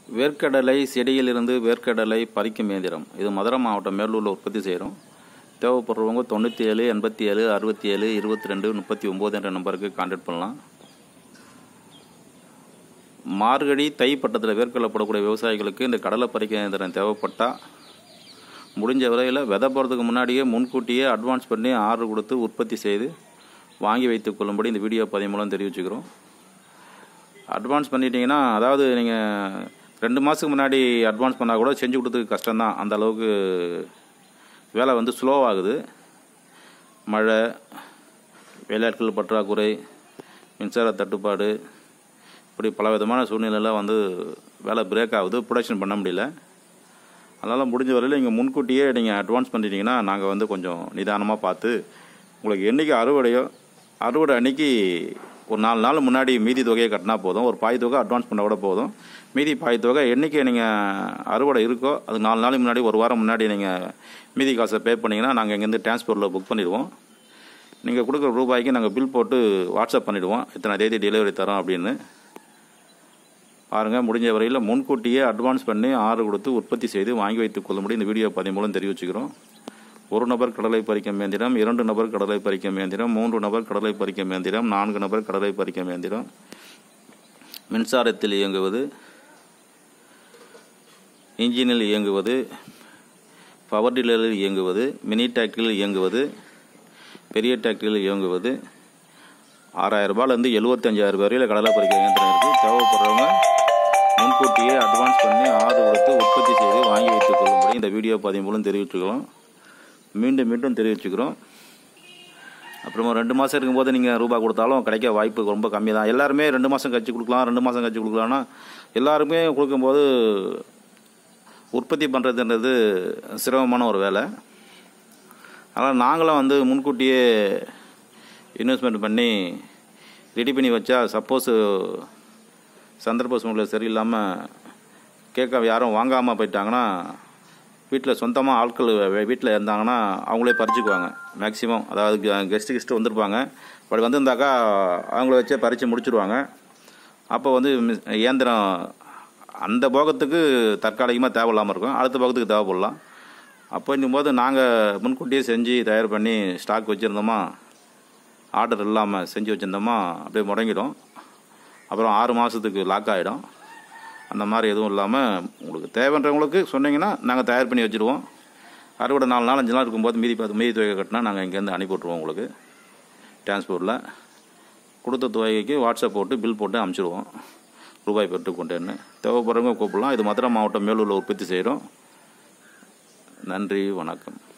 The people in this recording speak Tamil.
வேர்க்கடலை செடியிலிருந்து வேர்க்கடலை பறிக்கும் இயந்திரம் இது மதுரை மாவட்டம் மேலூரில் உற்பத்தி செய்கிறோம் தேவைப்படுறவங்க தொண்ணூற்றி ஏழு எண்பத்தி ஏழு அறுபத்தி ஏழு இருபத்தி ரெண்டு முப்பத்தி ஒம்பது என்ற நம்பருக்கு கான்டாக்ட் பண்ணலாம் மார்கழி தை பட்டத்தில் வேர்க்கடலை போடக்கூடிய விவசாயிகளுக்கு இந்த கடலை பறிக்க இயந்திரம் தேவைப்பட்டால் முடிஞ்ச வரையில் விதை போகிறதுக்கு முன்னாடியே முன்கூட்டியே அட்வான்ஸ் பண்ணி ஆர்டர் கொடுத்து உற்பத்தி செய்து வாங்கி வைத்துக் கொள்ளும்படி இந்த வீடியோ பதிவு மூலம் தெரிவிச்சுக்கிறோம் அட்வான்ஸ் பண்ணிட்டீங்கன்னா அதாவது நீங்கள் ரெண்டு மாதத்துக்கு முன்னாடி அட்வான்ஸ் பண்ணால் கூட செஞ்சு கொடுத்ததுக்கு கஷ்டம்தான் அந்த அளவுக்கு வேலை வந்து ஸ்லோவாகுது மழை வேலையாட்கள் பற்றாக்குறை மின்சார தட்டுப்பாடு இப்படி பல விதமான சூழ்நிலையில் வந்து வேலை பிரேக் ஆகுது ப்ரொடக்ஷன் பண்ண முடியல அதனால் முடிஞ்ச வரையில் நீங்கள் முன்கூட்டியே நீங்கள் அட்வான்ஸ் பண்ணிட்டீங்கன்னா நாங்கள் வந்து கொஞ்சம் நிதானமாக பார்த்து உங்களுக்கு என்றைக்கு அறுவடையோ அறுவடை அன்னைக்கு ஒரு நாலு நாள் முன்னாடி மீதி தொகையை கட்டினா போதும் ஒரு பாய் தொகை அட்வான்ஸ் பண்ண கூட போதும் மீதி பாய் தொகை என்றைக்கு நீங்கள் அறுவடை இருக்கோ அது நாலு நாளைக்கு முன்னாடி ஒரு வாரம் முன்னாடி நீங்கள் மீதி காசை பே பண்ணிங்கன்னா நாங்கள் இங்கேருந்து டிரான்ஸ்போர்ட்டில் புக் பண்ணிடுவோம் நீங்கள் கொடுக்குற ரூபாய்க்கு நாங்கள் பில் போட்டு வாட்ஸ்அப் பண்ணிவிடுவோம் இத்தனை தேதி டெலிவரி தரோம் அப்படின்னு பாருங்கள் முடிஞ்ச வரையில் முன்கூட்டியே அட்வான்ஸ் பண்ணி ஆர்டர் கொடுத்து உற்பத்தி செய்து வாங்கி வைத்துக் கொள்ளும்படி இந்த வீடியோ பதிவு மூலம் தெரிவிச்சுக்கிறோம் ஒரு நபர் கடலை பறிக்கும் இயந்திரம் இரண்டு நபர் கடலை பறிக்கும் இயந்திரம் மூன்று நபர் கடலை பறிக்கும் இயந்திரம் நான்கு நபர் கடலை பறிக்கும் இயந்திரம் மின்சாரத்தில் இயங்குவது இன்ஜினில் இயங்குவது பவர் டில்லரில் இயங்குவது மினி டிராக்டரில் இயங்குவது பெரிய டிராக்டரில் இயங்குவது ஆறாயிரம் ரூபாயிலேருந்து எழுபத்தஞ்சாயிரம் வரையில் கடலை பறிக்கிற இயந்திரம் இருக்குது தேவைப்படுறவங்க முன்கூட்டியே அட்வான்ஸ் பண்ணி ஆர்டர் கொடுத்து உற்பத்தி செய்து வாங்கி வைத்துக் கொள்ளும்படி இந்த வீடியோ பதிவு மூலம் தெரிவிச்சுக்கிறோம் மீண்டும் மீண்டும் தெரிவிச்சுக்கிறோம் அப்புறமா ரெண்டு மாதம் இருக்கும்போது நீங்கள் ரூபா கொடுத்தாலும் கிடைக்க வாய்ப்பு ரொம்ப கம்மி தான் எல்லாருமே ரெண்டு மாதம் கழிச்சு கொடுக்கலாம் ரெண்டு மாதம் கழிச்சு கொடுக்கலாம்னா எல்லாருமே கொடுக்கும்போது உற்பத்தி பண்ணுறதுன்றது சிரமமான ஒரு வேலை அதனால் நாங்களும் வந்து முன்கூட்டியே இன்வெஸ்ட்மெண்ட் பண்ணி ரெடி பண்ணி வச்சா சப்போஸ் சந்தர்ப்ப சூழ்நிலை சரியில்லாமல் கேட்க யாரும் வாங்காமல் போயிட்டாங்கன்னா வீட்டில் சொந்தமாக ஆட்கள் வீட்டில் இருந்தாங்கன்னா அவங்களே பறிச்சுக்குவாங்க மேக்ஸிமம் அதாவது கெஸ்ட்டு கெஸ்ட்டு வந்திருப்பாங்க அப்படி வந்திருந்தாக்கா அவங்கள வச்சே பறித்து முடிச்சுடுவாங்க அப்போ வந்து இயந்திரம் அந்த போகத்துக்கு தற்காலிகமாக தேவையில்லாமல் இருக்கும் அடுத்த போகத்துக்கு தேவைப்படலாம் அப்போ போது நாங்கள் முன்கூட்டியே செஞ்சு தயார் பண்ணி ஸ்டாக் வச்சுருந்தோமா ஆர்டர் இல்லாமல் செஞ்சு வச்சுருந்தோமா அப்படியே முடங்கிடும் அப்புறம் ஆறு மாதத்துக்கு லாக் ஆகிடும் அந்த மாதிரி எதுவும் இல்லாமல் உங்களுக்கு தேவைன்றவங்களுக்கு சொன்னீங்கன்னா நாங்கள் தயார் பண்ணி வச்சுருவோம் அறுவடை நாலு நாள் அஞ்சு நாள் இருக்கும்போது மீதி பார்த்து மீதி தொகை கட்டினா நாங்கள் இங்கேருந்து அனுப்பி விட்ருவோம் உங்களுக்கு டிரான்ஸ்போர்ட்டில் கொடுத்த தொகைக்கு வாட்ஸ்அப் போட்டு பில் போட்டு அனுப்பிச்சிடுவோம் ரூபாய் பெற்றுக்கொண்டேன்னு தேவைப்படுறவங்க கூப்பிடலாம் இது மதுரை மாவட்டம் மேலூரில் உற்பத்தி செய்கிறோம் நன்றி வணக்கம்